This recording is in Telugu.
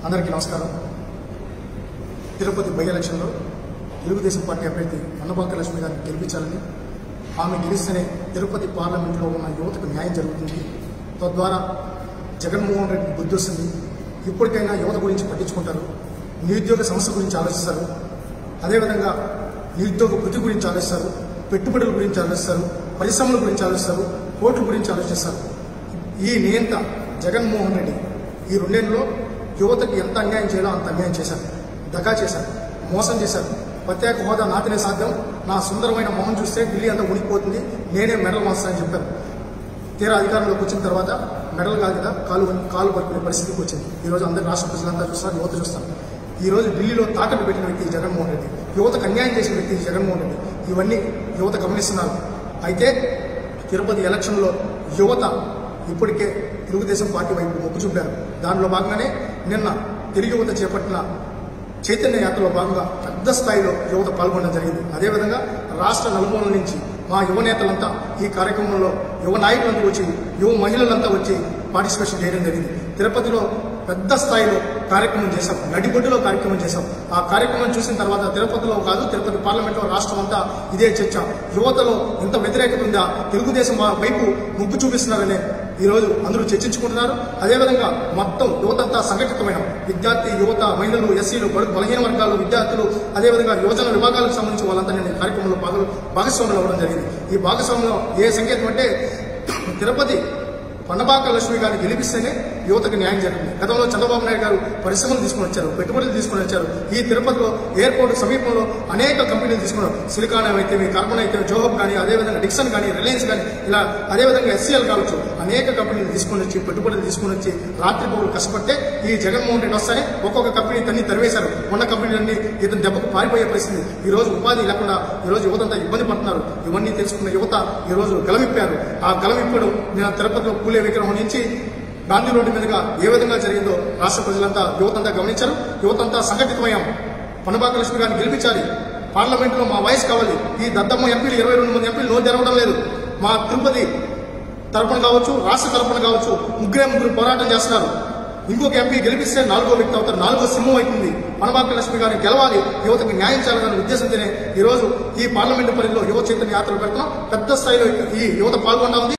అందరికీ నమస్కారం తిరుపతి బై ఎలక్షన్లో తెలుగుదేశం పార్టీ అభ్యర్థి అన్నబాక లక్ష్మి గారిని గెలిపించాలని ఆమె గెలిస్తేనే తిరుపతి పార్లమెంట్లో ఉన్న యువతకు న్యాయం జరుగుతుంది తద్వారా జగన్మోహన్ రెడ్డి బుద్ధి వస్తుంది ఇప్పటికైనా యువత గురించి పట్టించుకుంటారు నిరుద్యోగ సమస్య గురించి ఆలోచిస్తారు అదేవిధంగా నిరుద్యోగ వృద్ధి గురించి ఆలోచిస్తారు పెట్టుబడుల గురించి ఆలోచిస్తారు పరిశ్రమల గురించి ఆలోచిస్తారు కోట్ల గురించి ఆలోచిస్తారు ఈ నియంత జగన్మోహన్ రెడ్డి ఈ రెండేళ్ళలో యువతకి ఎంత అన్యాయం చేయాలో అంత అన్యాయం చేశారు దగా చేశారు మోసం చేశారు ప్రత్యేక హోదా నాతినే సాధ్యం నా సుందరమైన మొహం చూస్తే ఢిల్లీ అంతా ఉనికిపోతుంది నేనే మెడల్ మాస్తానని చెప్పారు తీరా అధికారంలోకి వచ్చిన తర్వాత మెడల్ కాదు కదా కాలు కాలు పట్టుకునే పరిస్థితికి వచ్చింది ఈ రోజు అందరు రాష్ట్ర ప్రజలంతా చూస్తారు యువత చూస్తారు ఈ రోజు ఢిల్లీలో తాకట్టు పెట్టిన వ్యక్తి జగన్మోహన్ రెడ్డి యువతకు అన్యాయం చేసిన వ్యక్తి జగన్మోహన్ రెడ్డి ఇవన్నీ యువత గమనిస్తున్నారు అయితే తిరుపతి ఎలక్షన్లో యువత ఇప్పటికే తెలుగుదేశం పార్టీ వైపు మొగ్గు చూపారు దానిలో భాగంగానే నిన్న తెలుగు యువత చేపట్టిన చైతన్య యాత్రలో భాగంగా పెద్ద స్థాయిలో యువత పాల్గొనడం జరిగింది అదేవిధంగా రాష్ట్ర నలుమూలల నుంచి మా యువ నేతలంతా ఈ కార్యక్రమంలో యువ నాయకులంతా వచ్చి యువ మహిళలంతా వచ్చి పార్టిసిపేషన్ చేయడం జరిగింది తిరుపతిలో పెద్ద స్థాయిలో కార్యక్రమం చేశాం నడిబొడ్డులో కార్యక్రమం చేశాం ఆ కార్యక్రమం చూసిన తర్వాత తిరుపతిలో కాదు తిరుపతి పార్లమెంట్లో రాష్ట్రం అంతా ఇదే చర్చ యువతలో ఇంత వ్యతిరేకత ఉందా తెలుగుదేశం వైపు ముగ్గు చూపిస్తున్నారనే ఈ రోజు అందరూ చర్చించుకుంటున్నారు అదేవిధంగా మొత్తం యువతంతా సంఘటితమైన విద్యార్థి యువత మహిళలు ఎస్సీలు బడు- బలహీన వర్గాలు విద్యార్థులు అదేవిధంగా యువజన విభాగాలకు సంబంధించి వాళ్ళంతా నేను ఈ కార్యక్రమంలో భాగ భాగస్వాములు అవ్వడం జరిగింది ఈ భాగస్వామ్యం ఏ సంకేతం అంటే తిరుపతి పండబాక లక్ష్మి గారిని గెలిపిస్తేనే యువతకు న్యాయం జరుగుతుంది గతంలో చంద్రబాబు నాయుడు గారు పరిశ్రమలు తీసుకుని వచ్చారు పెట్టుబడులు తీసుకుని వచ్చారు ఈ తిరుపతిలో ఎయిర్పోర్ట్ సమీపంలో అనేక కంపెనీలు తీసుకున్నారు సిలికాన్ అయితే కార్బన్ అయితే జోహబ్ కానీ అదేవిధంగా డిక్సన్ కానీ రిలయన్స్ కానీ ఇలా అదేవిధంగా ఎస్సీఎల్ కావచ్చు అనేక కంపెనీలు తీసుకుని వచ్చి పెట్టుబడులు తీసుకుని వచ్చి రాత్రి పౌరులు కష్టపడితే ఈ జగన్మోహన్ రెడ్డి వస్తానే ఒక్కొక్క కంపెనీ తన్ని తరివేశారు ఉన్న కంపెనీలన్నీ ఇతను దెబ్బకు పారిపోయే పరిస్థితి ఈ రోజు ఉపాధి లేకుండా ఈ రోజు యువతంతా ఇబ్బంది పడుతున్నారు ఇవన్నీ తెలుసుకున్న యువత ఈ రోజు గలమిప్పారు ఆ గలమిప్పడం నేను తిరుపతిలో పూలే విగ్రహం నుంచి గాంధీ రోడ్డు మీదుగా ఏ విధంగా జరిగిందో రాష్ట్ర ప్రజలంతా యువతంతా గమనించారు యువతంతా సంఘటితమయ్యాం పనబాక లక్ష్మి గారిని గెలిపించాలి పార్లమెంట్ లో మా వాయిస్ కావాలి ఈ దద్దమ్మ ఎంపీలు ఇరవై రెండు మంది ఎంపీలు నోరు తెరవడం లేదు మా తిరుపతి తరపున కావచ్చు రాష్ట్ర తరపున కావచ్చు ముగ్గురే ముగ్గురు పోరాటం చేస్తున్నారు ఇంకొక ఎంపీ గెలిపిస్తే నాలుగో వ్యక్తి అవుతారు నాలుగో సింహం అవుతుంది పనబాక లక్ష్మి గారిని గెలవాలి యువతకి న్యాయం చేయాలనే ఉద్దేశంతోనే ఈ రోజు ఈ పార్లమెంటు పరిధిలో యువ చైతన్య యాత్రలు పెడతాం పెద్ద స్థాయిలో ఈ యువత పాల్గొంటా ఉంది